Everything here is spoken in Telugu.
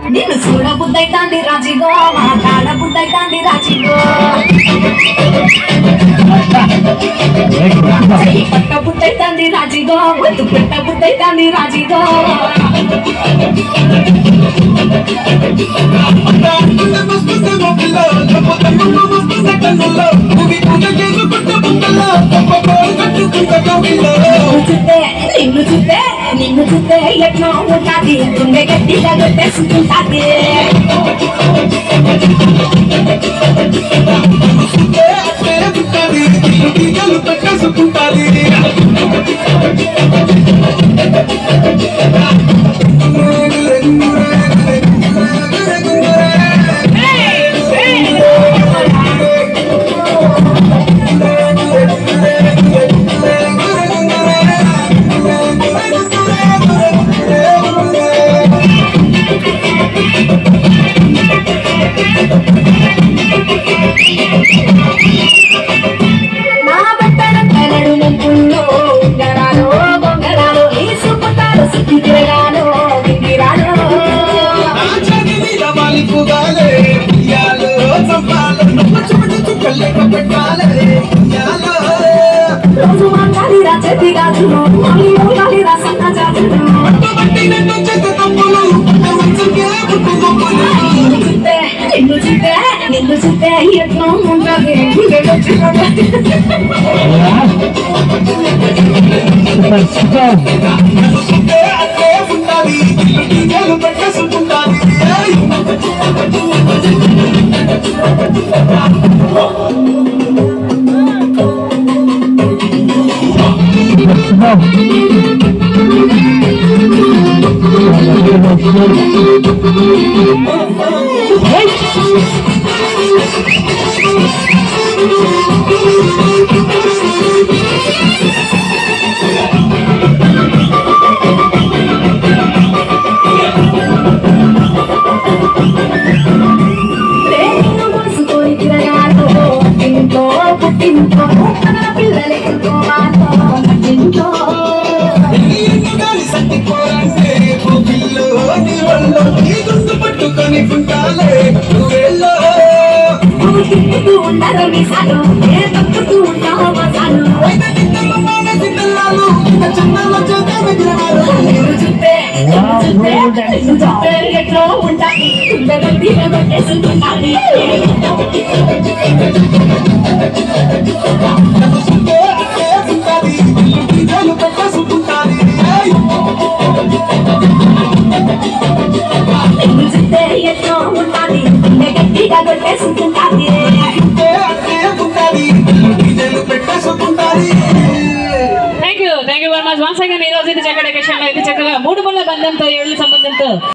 నిన్ను చూడ బుద్ధైతాంది రాజిగో మా కాడ బుద్ధైతాంది రాజిగో చెయ్యి పట్ట బుద్ధైతాంది రాజిగో వద్దు పెట్ట బుద్ధైతాంది రాజిగో నిన్ను చూస్తే నిన్ను చూస్తే నిన్ను చూస్తే ఎట్లా ఉంటాది గుండె గట్టిగా కొట్టేసుకుంటాది నా బట్టల కలడు నింపుల్లో ఉంగరాలు బొంగరాలు వేసుకుంటారు సిద్ధి తిరగాను దిగిరాను రోజు మాట్లాడి రా చెత్తి గాజులు మళ్ళీ ఉండాలి రా సన్న జాజులు నిన్ను చూస్తే నిన్ను చూస్తే నిన్ను చూస్తే ఎట్లా ఉంటుంది గుండె కొట్టుకుంటాది. ప్రేమను మోసుకొని తిరగాను ఇంట్లో పుట్టింట్లో మన పిల్లలెంతో మాతో పట్టింట్లో పట్టుకొని ఉంటాలే నువ్వేళ్ళో నువ్వు తిప్పుతూ ఉండరు మీసాలు ఏ తప్పుతూ ఉంటావు మసాలు నిన్ను చూస్తే నిన్ను చూస్తే నిన్ను చూస్తే ఎట్లా ఉంటాయి గుండెలు తీరగొట్టేసుకుంటాది నిన్ను చూస్తే ఎట్లా ఉంటాది గుండె గట్టిగా కొట్టేసుకుంటాది thank you thank you very much once again ఈ రోజు ఇది చక్కటి occasion లో ఇది చక్కగా మూడు ముళ్ళ బంధంతో ఏళ్ళు సంబంధంతో